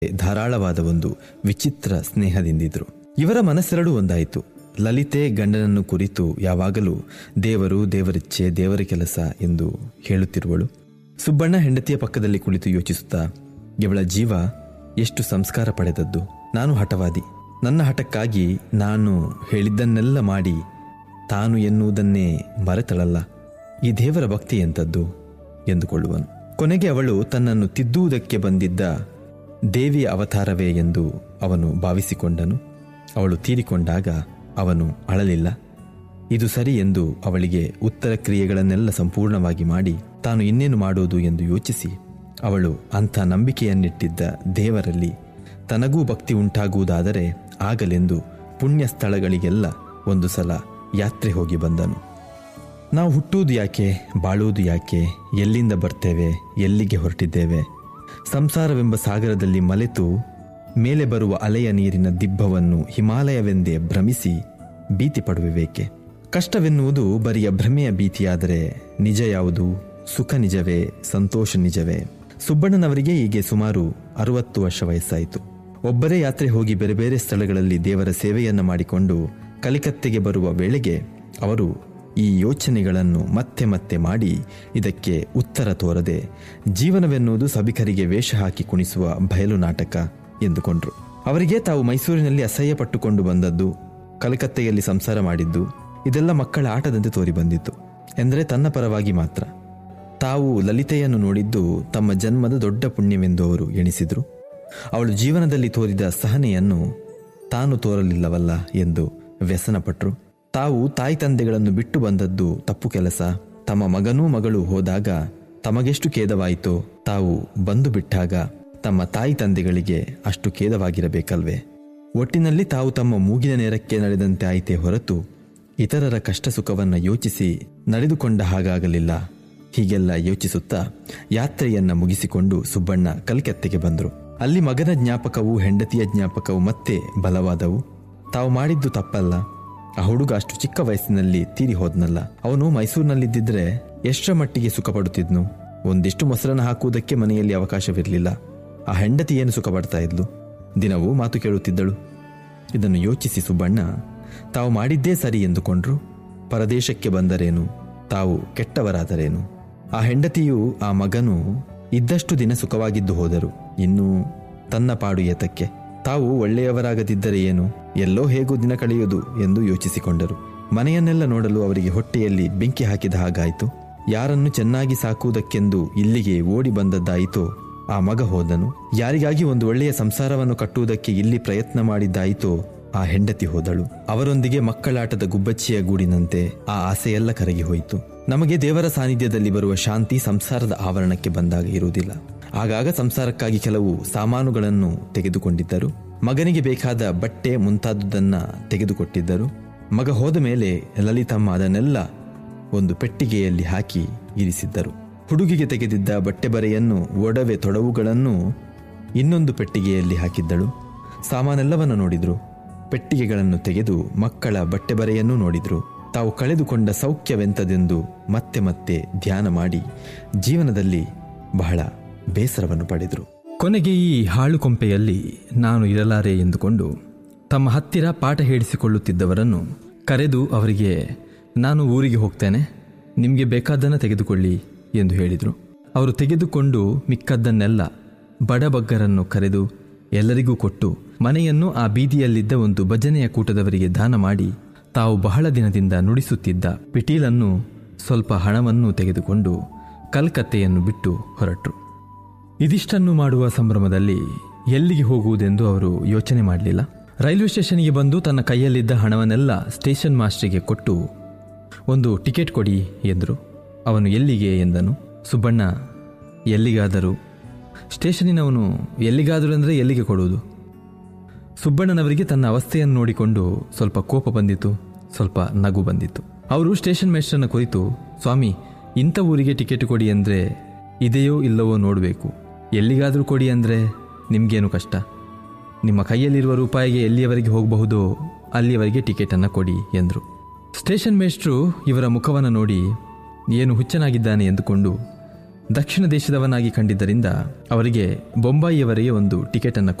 ಧಾರಾಳವಾದ ಒಂದು ವಿಚಿತ್ರ ಸ್ನೇಹದಿಂದಿದ್ರು ಇವರ ಮನಸ್ಸೆರಡು ಒಂದಾಯಿತು ಲಲಿತೆ ಗಂಡನನ್ನು ಕುರಿತು ಯಾವಾಗಲೂ ದೇವರು ದೇವರಿಚ್ಛೆ ದೇವರ ಕೆಲಸ ಎಂದು ಹೇಳುತ್ತಿರುವಳು ಸುಬ್ಬಣ್ಣ ಹೆಂಡತಿಯ ಪಕ್ಕದಲ್ಲಿ ಕುಳಿತು ಯೋಚಿಸುತ್ತಾ ಇವಳ ಜೀವ ಎಷ್ಟು ಸಂಸ್ಕಾರ ಪಡೆದದ್ದು ನಾನು ಹಠವಾದಿ ನನ್ನ ಹಠಕ್ಕಾಗಿ ನಾನು ಹೇಳಿದ್ದನ್ನೆಲ್ಲ ಮಾಡಿ ತಾನು ಎನ್ನುವುದನ್ನೇ ಮರೆತಳಲ್ಲ ಈ ದೇವರ ಭಕ್ತಿ ಎಂಥದ್ದು ಎಂದುಕೊಳ್ಳುವನು ಕೊನೆಗೆ ಅವಳು ತನ್ನನ್ನು ತಿದ್ದುವುದಕ್ಕೆ ಬಂದಿದ್ದ ದೇವಿಯ ಅವತಾರವೇ ಎಂದು ಅವನು ಭಾವಿಸಿಕೊಂಡನು ಅವಳು ತೀರಿಕೊಂಡಾಗ ಅವನು ಅಳಲಿಲ್ಲ ಇದು ಸರಿ ಎಂದು ಅವಳಿಗೆ ಉತ್ತರ ಕ್ರಿಯೆಗಳನ್ನೆಲ್ಲ ಸಂಪೂರ್ಣವಾಗಿ ಮಾಡಿ ತಾನು ಇನ್ನೇನು ಮಾಡುವುದು ಎಂದು ಯೋಚಿಸಿ ಅವಳು ಅಂಥ ನಂಬಿಕೆಯನ್ನಿಟ್ಟಿದ್ದ ದೇವರಲ್ಲಿ ತನಗೂ ಭಕ್ತಿ ಉಂಟಾಗುವುದಾದರೆ ಆಗಲೆಂದು ಪುಣ್ಯ ಸ್ಥಳಗಳಿಗೆಲ್ಲ ಒಂದು ಸಲ ಯಾತ್ರೆ ಹೋಗಿ ಬಂದನು ನಾವು ಹುಟ್ಟುವುದು ಯಾಕೆ ಬಾಳುವುದು ಯಾಕೆ ಎಲ್ಲಿಂದ ಬರ್ತೇವೆ ಎಲ್ಲಿಗೆ ಹೊರಟಿದ್ದೇವೆ ಸಂಸಾರವೆಂಬ ಸಾಗರದಲ್ಲಿ ಮಲೆತು ಮೇಲೆ ಬರುವ ಅಲೆಯ ನೀರಿನ ದಿಬ್ಬವನ್ನು ಹಿಮಾಲಯವೆಂದೇ ಭ್ರಮಿಸಿ ಭೀತಿ ಪಡುವಿಬೇಕೆ ಕಷ್ಟವೆನ್ನುವುದು ಬರಿಯ ಭ್ರಮೆಯ ಭೀತಿಯಾದರೆ ನಿಜ ಯಾವುದು ಸುಖ ನಿಜವೇ ಸಂತೋಷ ನಿಜವೇ ಸುಬ್ಬಣ್ಣನವರಿಗೆ ಹೀಗೆ ಸುಮಾರು ಅರವತ್ತು ವರ್ಷ ವಯಸ್ಸಾಯಿತು ಒಬ್ಬರೇ ಯಾತ್ರೆ ಹೋಗಿ ಬೇರೆ ಬೇರೆ ಸ್ಥಳಗಳಲ್ಲಿ ದೇವರ ಸೇವೆಯನ್ನು ಮಾಡಿಕೊಂಡು ಕಲಿಕತ್ತೆಗೆ ಬರುವ ವೇಳೆಗೆ ಅವರು ಈ ಯೋಚನೆಗಳನ್ನು ಮತ್ತೆ ಮತ್ತೆ ಮಾಡಿ ಇದಕ್ಕೆ ಉತ್ತರ ತೋರದೆ ಜೀವನವೆನ್ನುವುದು ಸಭಿಕರಿಗೆ ವೇಷ ಹಾಕಿ ಕುಣಿಸುವ ಬಯಲು ನಾಟಕ ಎಂದುಕೊಂಡ್ರು ಅವರಿಗೆ ತಾವು ಮೈಸೂರಿನಲ್ಲಿ ಅಸಹ್ಯ ಪಟ್ಟುಕೊಂಡು ಬಂದದ್ದು ಕಲಿಕತ್ತೆಯಲ್ಲಿ ಸಂಸಾರ ಮಾಡಿದ್ದು ಇದೆಲ್ಲ ಮಕ್ಕಳ ಆಟದಂತೆ ತೋರಿ ಬಂದಿತ್ತು ಎಂದರೆ ತನ್ನ ಪರವಾಗಿ ಮಾತ್ರ ತಾವು ಲಲಿತೆಯನ್ನು ನೋಡಿದ್ದು ತಮ್ಮ ಜನ್ಮದ ದೊಡ್ಡ ಪುಣ್ಯವೆಂದು ಅವರು ಎಣಿಸಿದ್ರು ಅವಳು ಜೀವನದಲ್ಲಿ ತೋರಿದ ಸಹನೆಯನ್ನು ತಾನು ತೋರಲಿಲ್ಲವಲ್ಲ ಎಂದು ವ್ಯಸನಪಟ್ರು ತಾವು ತಾಯಿ ತಂದೆಗಳನ್ನು ಬಿಟ್ಟು ಬಂದದ್ದು ತಪ್ಪು ಕೆಲಸ ತಮ್ಮ ಮಗನೂ ಮಗಳು ಹೋದಾಗ ತಮಗೆಷ್ಟು ಖೇದವಾಯಿತೋ ತಾವು ಬಂದು ಬಿಟ್ಟಾಗ ತಮ್ಮ ತಾಯಿ ತಂದೆಗಳಿಗೆ ಅಷ್ಟು ಖೇದವಾಗಿರಬೇಕಲ್ವೇ ಒಟ್ಟಿನಲ್ಲಿ ತಾವು ತಮ್ಮ ಮೂಗಿನ ನೇರಕ್ಕೆ ನಡೆದಂತೆ ಆಯಿತೇ ಹೊರತು ಇತರರ ಕಷ್ಟ ಸುಖವನ್ನ ಯೋಚಿಸಿ ನಡೆದುಕೊಂಡ ಹಾಗಾಗಲಿಲ್ಲ ಹೀಗೆಲ್ಲ ಯೋಚಿಸುತ್ತಾ ಯಾತ್ರೆಯನ್ನ ಮುಗಿಸಿಕೊಂಡು ಸುಬ್ಬಣ್ಣ ಕಲ್ಕತ್ತೆಗೆ ಬಂದರು ಅಲ್ಲಿ ಮಗನ ಜ್ಞಾಪಕವು ಹೆಂಡತಿಯ ಜ್ಞಾಪಕವು ಮತ್ತೆ ಬಲವಾದವು ತಾವು ಮಾಡಿದ್ದು ತಪ್ಪಲ್ಲ ಆ ಹುಡುಗ ಅಷ್ಟು ಚಿಕ್ಕ ವಯಸ್ಸಿನಲ್ಲಿ ತೀರಿ ಹೋದ್ನಲ್ಲ ಅವನು ಮೈಸೂರಿನಲ್ಲಿದ್ದಿದ್ರೆ ಎಷ್ಟರ ಮಟ್ಟಿಗೆ ಸುಖ ಪಡುತ್ತಿದ್ನು ಒಂದಿಷ್ಟು ಮೊಸರನ್ನ ಹಾಕುವುದಕ್ಕೆ ಮನೆಯಲ್ಲಿ ಅವಕಾಶವಿರಲಿಲ್ಲ ಆ ಹೆಂಡತಿ ಏನು ಸುಖ ಪಡ್ತಾ ಇದ್ಲು ದಿನವೂ ಮಾತು ಕೇಳುತ್ತಿದ್ದಳು ಇದನ್ನು ಯೋಚಿಸಿ ಸುಬ್ಬಣ್ಣ ತಾವು ಮಾಡಿದ್ದೇ ಸರಿ ಎಂದುಕೊಂಡ್ರು ಪರದೇಶಕ್ಕೆ ಬಂದರೇನು ತಾವು ಕೆಟ್ಟವರಾದರೇನು ಆ ಹೆಂಡತಿಯು ಆ ಮಗನು ಇದ್ದಷ್ಟು ದಿನ ಸುಖವಾಗಿದ್ದು ಹೋದರು ಇನ್ನು ತನ್ನ ಪಾಡು ಏತಕ್ಕೆ ತಾವು ಒಳ್ಳೆಯವರಾಗದಿದ್ದರೆ ಏನು ಎಲ್ಲೋ ಹೇಗೂ ದಿನ ಕಳೆಯುವುದು ಎಂದು ಯೋಚಿಸಿಕೊಂಡರು ಮನೆಯನ್ನೆಲ್ಲ ನೋಡಲು ಅವರಿಗೆ ಹೊಟ್ಟೆಯಲ್ಲಿ ಬೆಂಕಿ ಹಾಕಿದ ಹಾಗಾಯಿತು ಯಾರನ್ನು ಚೆನ್ನಾಗಿ ಸಾಕುವುದಕ್ಕೆಂದು ಇಲ್ಲಿಗೆ ಓಡಿ ಬಂದದ್ದಾಯಿತೋ ಆ ಮಗ ಹೋದನು ಯಾರಿಗಾಗಿ ಒಂದು ಒಳ್ಳೆಯ ಸಂಸಾರವನ್ನು ಕಟ್ಟುವುದಕ್ಕೆ ಇಲ್ಲಿ ಪ್ರಯತ್ನ ಮಾಡಿದ್ದಾಯಿತೋ ಆ ಹೆಂಡತಿ ಹೋದಳು ಅವರೊಂದಿಗೆ ಮಕ್ಕಳಾಟದ ಗುಬ್ಬಚ್ಚಿಯ ಗೂಡಿನಂತೆ ಆ ಆಸೆಯೆಲ್ಲ ಕರಗಿ ಹೋಯಿತು ನಮಗೆ ದೇವರ ಸಾನ್ನಿಧ್ಯದಲ್ಲಿ ಬರುವ ಶಾಂತಿ ಸಂಸಾರದ ಆವರಣಕ್ಕೆ ಬಂದಾಗ ಇರುವುದಿಲ್ಲ ಆಗಾಗ ಸಂಸಾರಕ್ಕಾಗಿ ಕೆಲವು ಸಾಮಾನುಗಳನ್ನು ತೆಗೆದುಕೊಂಡಿದ್ದರು ಮಗನಿಗೆ ಬೇಕಾದ ಬಟ್ಟೆ ಮುಂತಾದುದನ್ನ ತೆಗೆದುಕೊಟ್ಟಿದ್ದರು ಮಗ ಹೋದ ಮೇಲೆ ಲಲಿತಮ್ಮ ಅದನ್ನೆಲ್ಲ ಒಂದು ಪೆಟ್ಟಿಗೆಯಲ್ಲಿ ಹಾಕಿ ಇರಿಸಿದ್ದರು ಹುಡುಗಿಗೆ ತೆಗೆದಿದ್ದ ಬಟ್ಟೆ ಬರೆಯನ್ನು ಒಡವೆ ತೊಡವುಗಳನ್ನು ಇನ್ನೊಂದು ಪೆಟ್ಟಿಗೆಯಲ್ಲಿ ಹಾಕಿದ್ದಳು ಸಾಮಾನೆಲ್ಲವನ್ನು ನೋಡಿದ್ರು ಪೆಟ್ಟಿಗೆಗಳನ್ನು ತೆಗೆದು ಮಕ್ಕಳ ಬಟ್ಟೆ ಬರೆಯನ್ನೂ ನೋಡಿದ್ರು ತಾವು ಕಳೆದುಕೊಂಡ ಸೌಖ್ಯವೆಂತದೆಂದು ಮತ್ತೆ ಮತ್ತೆ ಧ್ಯಾನ ಮಾಡಿ ಜೀವನದಲ್ಲಿ ಬಹಳ ಬೇಸರವನ್ನು ಪಡೆದರು ಕೊನೆಗೆ ಈ ಹಾಳು ಕೊಂಪೆಯಲ್ಲಿ ನಾನು ಇರಲಾರೆ ಎಂದುಕೊಂಡು ತಮ್ಮ ಹತ್ತಿರ ಪಾಠ ಹೇಳಿಸಿಕೊಳ್ಳುತ್ತಿದ್ದವರನ್ನು ಕರೆದು ಅವರಿಗೆ ನಾನು ಊರಿಗೆ ಹೋಗ್ತೇನೆ ನಿಮಗೆ ಬೇಕಾದ್ದನ್ನು ತೆಗೆದುಕೊಳ್ಳಿ ಎಂದು ಹೇಳಿದರು ಅವರು ತೆಗೆದುಕೊಂಡು ಮಿಕ್ಕದ್ದನ್ನೆಲ್ಲ ಬಡಬಗ್ಗರನ್ನು ಕರೆದು ಎಲ್ಲರಿಗೂ ಕೊಟ್ಟು ಮನೆಯನ್ನು ಆ ಬೀದಿಯಲ್ಲಿದ್ದ ಒಂದು ಭಜನೆಯ ಕೂಟದವರಿಗೆ ದಾನ ಮಾಡಿ ತಾವು ಬಹಳ ದಿನದಿಂದ ನುಡಿಸುತ್ತಿದ್ದ ಪಿಟೀಲನ್ನು ಸ್ವಲ್ಪ ಹಣವನ್ನು ತೆಗೆದುಕೊಂಡು ಕಲ್ಕತ್ತೆಯನ್ನು ಬಿಟ್ಟು ಹೊರಟರು ಇದಿಷ್ಟನ್ನು ಮಾಡುವ ಸಂಭ್ರಮದಲ್ಲಿ ಎಲ್ಲಿಗೆ ಹೋಗುವುದೆಂದು ಅವರು ಯೋಚನೆ ಮಾಡಲಿಲ್ಲ ರೈಲ್ವೆ ಸ್ಟೇಷನ್ಗೆ ಬಂದು ತನ್ನ ಕೈಯಲ್ಲಿದ್ದ ಹಣವನ್ನೆಲ್ಲ ಸ್ಟೇಷನ್ ಮಾಸ್ಟರಿಗೆ ಕೊಟ್ಟು ಒಂದು ಟಿಕೆಟ್ ಕೊಡಿ ಎಂದರು ಅವನು ಎಲ್ಲಿಗೆ ಎಂದನು ಸುಬ್ಬಣ್ಣ ಎಲ್ಲಿಗಾದರೂ ಸ್ಟೇಷನಿನವನು ಎಲ್ಲಿಗಾದರೂ ಅಂದರೆ ಎಲ್ಲಿಗೆ ಕೊಡುವುದು ಸುಬ್ಬಣ್ಣನವರಿಗೆ ತನ್ನ ಅವಸ್ಥೆಯನ್ನು ನೋಡಿಕೊಂಡು ಸ್ವಲ್ಪ ಕೋಪ ಬಂದಿತು ಸ್ವಲ್ಪ ನಗು ಬಂದಿತ್ತು ಅವರು ಸ್ಟೇಷನ್ ಮೇಸ್ಟರ್ನ ಕುರಿತು ಸ್ವಾಮಿ ಇಂಥ ಊರಿಗೆ ಟಿಕೆಟ್ ಕೊಡಿ ಅಂದರೆ ಇದೆಯೋ ಇಲ್ಲವೋ ನೋಡಬೇಕು ಎಲ್ಲಿಗಾದರೂ ಕೊಡಿ ಅಂದರೆ ನಿಮಗೇನು ಕಷ್ಟ ನಿಮ್ಮ ಕೈಯಲ್ಲಿರುವ ರೂಪಾಯಿಗೆ ಎಲ್ಲಿಯವರೆಗೆ ಹೋಗಬಹುದೋ ಅಲ್ಲಿಯವರೆಗೆ ಟಿಕೆಟನ್ನು ಕೊಡಿ ಎಂದರು ಸ್ಟೇಷನ್ ಮೇಸ್ಟ್ರು ಇವರ ಮುಖವನ್ನು ನೋಡಿ ಏನು ಹುಚ್ಚನಾಗಿದ್ದಾನೆ ಎಂದುಕೊಂಡು ದಕ್ಷಿಣ ದೇಶದವನಾಗಿ ಕಂಡಿದ್ದರಿಂದ ಅವರಿಗೆ ಬೊಂಬಾಯಿಯವರೆಗೆ ಒಂದು ಟಿಕೆಟ್ ಅನ್ನು